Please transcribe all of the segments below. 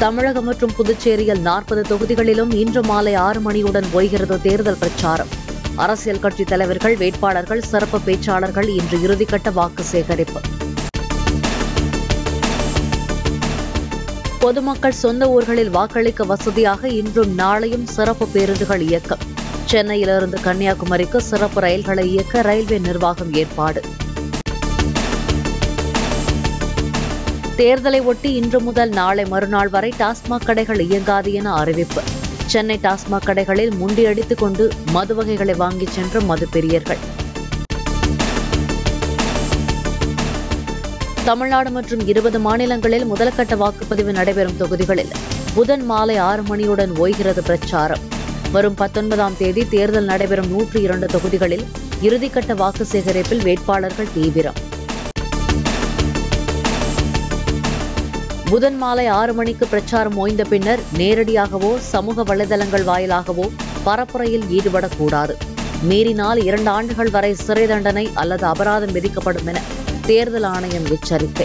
தமிழகம் மற்றும் புதுச்சேரியில் நாற்பது தொகுதிகளிலும் இன்று மாலை ஆறு மணியுடன் ஓய்கிறது தேர்தல் பிரச்சாரம் அரசியல் கட்சி தலைவர்கள் வேட்பாளர்கள் சிறப்பு பேச்சாளர்கள் இன்று இறுதிக்கட்ட வாக்கு சேகரிப்பு பொதுமக்கள் சொந்த ஊர்களில் வாக்களிக்க வசதியாக இன்றும் நாளையும் சிறப்பு பேருந்துகள் இயக்கம் சென்னையிலிருந்து கன்னியாகுமரிக்கு சிறப்பு ரயில்களை இயக்க ரயில்வே நிர்வாகம் ஏற்பாடு தேர்தலை ஒட்டி இன்று முதல் நாளை மறுநாள் வரை டாஸ்மாக் கடைகள் இயங்காது என அறிவிப்பு சென்னை டாஸ்மாக் கடைகளில் முண்டியடித்துக் கொண்டு மது வகைகளை வாங்கிச் சென்ற மது பிரியர்கள் தமிழ்நாடு மற்றும் இருபது மாநிலங்களில் முதல்கட்ட வாக்குப்பதிவு நடைபெறும் தொகுதிகளில் புதன் மாலை ஆறு மணியுடன் ஓய்கிறது பிரச்சாரம் வரும் பத்தொன்பதாம் தேதி தேர்தல் நடைபெறும் நூற்றி இரண்டு தொகுதிகளில் இறுதிக்கட்ட வாக்கு சேகரிப்பில் வேட்பாளர்கள் தீவிரம் புதன் மாலை ஆறு மணிக்கு பிரச்சாரம் ஓய்ந்த பின்னர் நேரடியாகவோ சமூக வலைதளங்கள் வாயிலாகவோ பரப்புரையில் ஈடுபடக்கூடாது மீறினால் இரண்டு ஆண்டுகள் வரை சிறை தண்டனை அல்லது அபராதம் விதிக்கப்படும் என தேர்தல் ஆணையம் எச்சரிக்கை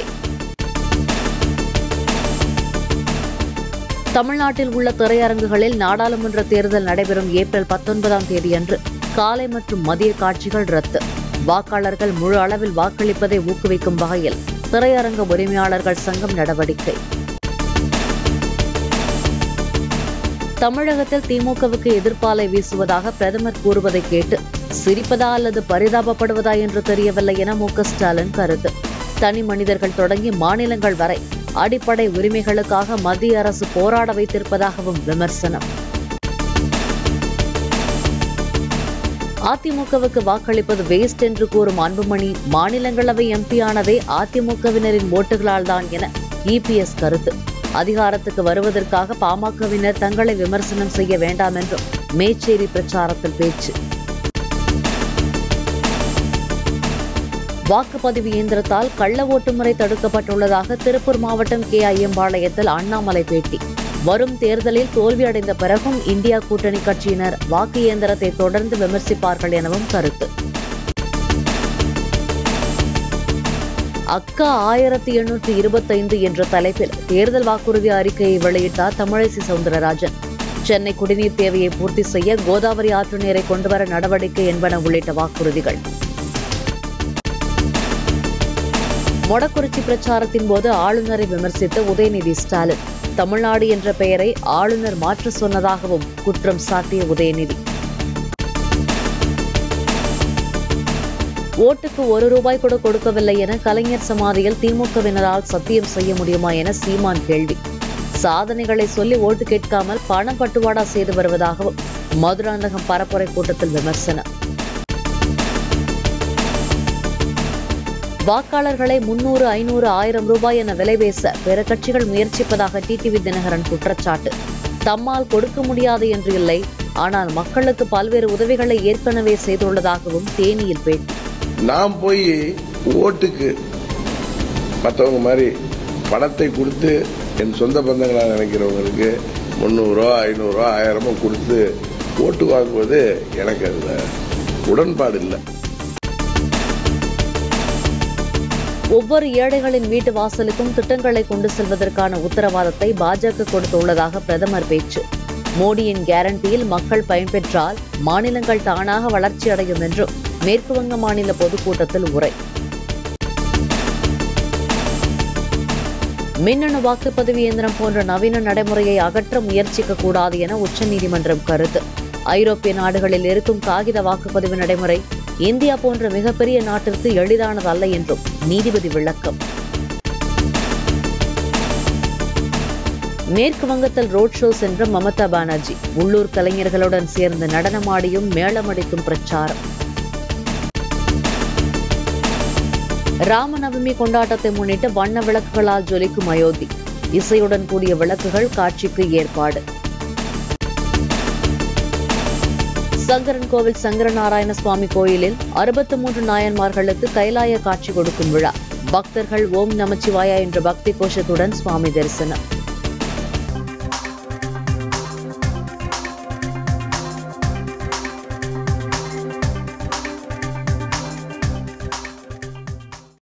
தமிழ்நாட்டில் உள்ள திரையரங்குகளில் நாடாளுமன்ற தேர்தல் நடைபெறும் ஏப்ரல் பத்தொன்பதாம் தேதியன்று காலை மற்றும் மதிய காட்சிகள் ரத்து வாக்காளர்கள் முழு அளவில் வாக்களிப்பதை ஊக்குவிக்கும் வகையில் திரையரங்க உரிமையாளர்கள் சங்கம் நடவடிக்கை தமிழகத்தில் திமுகவுக்கு எதிர்ப்பாலை வீசுவதாக பிரதமர் கூறுவதை கேட்டு சிரிப்பதா அல்லது பரிதாபப்படுவதா என்று தெரியவில்லை என மு க ஸ்டாலின் கருத்து தனி மனிதர்கள் தொடங்கி மாநிலங்கள் வரை அடிப்படை உரிமைகளுக்காக மத்திய அரசு போராட வைத்திருப்பதாகவும் விமர்சனம் அதிமுகவுக்கு வாக்களிப்பது வேஸ்ட் என்று கூறும் அன்புமணி மாநிலங்களவை எம்பியானதே அதிமுகவினரின் ஓட்டுகளால் தான் என இபிஎஸ் கருத்து அதிகாரத்துக்கு வருவதற்காக பாமகவினர் தங்களை விமர்சனம் செய்ய வேண்டாம் என்றும் மேச்சேரி பிரச்சாரத்தில் பேச்சு வாக்குப்பதிவு இயந்திரத்தால் கள்ள ஓட்டு முறை தடுக்கப்பட்டுள்ளதாக திருப்பூர் மாவட்டம் கே ஐயம்பாளையத்தில் அண்ணாமலை பேட்டி வரும் தேர்தலில் தோல்வியடைந்த பிறகும் இந்தியா கூட்டணி கட்சியினர் வாக்கு இயந்திரத்தை தொடர்ந்து விமர்சிப்பார்கள் எனவும் கருத்து அக்கா ஆயிரத்தி எண்ணூற்றி இருபத்தைந்து என்ற தலைப்பில் தேர்தல் வாக்குறுதி அறிக்கையை வெளியிட்டார் தமிழிசை சவுந்தரராஜன் சென்னை குடிநீர் தேவையை பூர்த்தி செய்ய கோதாவரி ஆற்று நீரை கொண்டுவர நடவடிக்கை என்பன உள்ளிட்ட வாக்குறுதிகள் மொடக்குறிச்சி பிரச்சாரத்தின் போது ஆளுநரை விமர்சித்த உதயநிதி ஸ்டாலின் தமிழ்நாடு என்ற பெயரை ஆளுநர் மாற்ற சொன்னதாகவும் குற்றம் சாட்டிய உதயநிதி ஓட்டுக்கு ஒரு ரூபாய் கூட கொடுக்கவில்லை என கலைஞர் சமாதியில் திமுகவினரால் சத்தியம் செய்ய முடியுமா என சீமான் கேள்வி சாதனைகளை சொல்லி ஓட்டு கேட்காமல் பண பட்டுவாடா செய்து வருவதாகவும் மதுராந்தகம் பரப்புரை கூட்டத்தில் விமர்சனம் வாக்காளர்களை முன்னூறு ஐநூறு ஆயிரம் ரூபாய் என விலை பேச பிற கட்சிகள் முயற்சிப்பதாக டிடிவி தினகரன் குற்றச்சாட்டு தம்மால் கொடுக்க முடியாது என்று இல்லை ஆனால் மக்களுக்கு பல்வேறு உதவிகளை ஏற்கனவே செய்துள்ளதாகவும் தேனியில் பேட்டி நான் போய் ஓட்டுக்கு மற்றவங்க மாதிரி பணத்தை கொடுத்து என் சொந்த பந்தங்களாக நினைக்கிறவங்களுக்கு முந்நூறுரூவா ஐநூறுரூவா ஆயிரமோ கொடுத்து ஓட்டு வாங்குவது எனக்கு அதில் உடன்பாடு இல்லை ஒவ்வொரு ஏழைகளின் வீட்டு வாசலுக்கும் திட்டங்களை கொண்டு செல்வதற்கான உத்தரவாதத்தை பாஜக கொடுத்துள்ளதாக பிரதமர் பேச்சு மோடியின் கேரண்டியில் மக்கள் பயன்பெற்றால் மாநிலங்கள் தானாக வளர்ச்சி அடையும் என்றும் மேற்குவங்க மாநில பொதுக்கூட்டத்தில் உரை மின்னணு வாக்குப்பதிவு இயந்திரம் போன்ற நவீன நடைமுறையை அகற்ற முயற்சிக்க கூடாது என உச்சநீதிமன்றம் கருத்து ஐரோப்பிய நாடுகளில் இருக்கும் காகித வாக்குப்பதிவு நடைமுறை இந்தியா போன்ற மிகப்பெரிய நாட்டிற்கு எளிதானது அல்ல என்றும் நீதிபதி விளக்கம் மேற்கு வங்கத்தில் ரோட் ஷோ சென்ற மமதா பானர்ஜி உள்ளூர் கலைஞர்களுடன் சேர்ந்து நடனமாடியும் மேளமடிக்கும் பிரச்சாரம் ராமநவமி கொண்டாட்டத்தை முன்னிட்டு வண்ண விளக்குகளால் ஜொலிக்கும் அயோத்தி இசையுடன் கூடிய விளக்குகள் காட்சிக்கு ஏற்பாடு சங்கரன் கோவில் சங்கரநாராயண சுவாமி கோயிலில் அறுபத்து மூன்று நாயன்மார்களுக்கு கைலாய காட்சி கொடுக்கும் விழா பக்தர்கள் ஓம் நமச்சிவாயா என்ற பக்தி கோஷத்துடன் சுவாமி தரிசனம்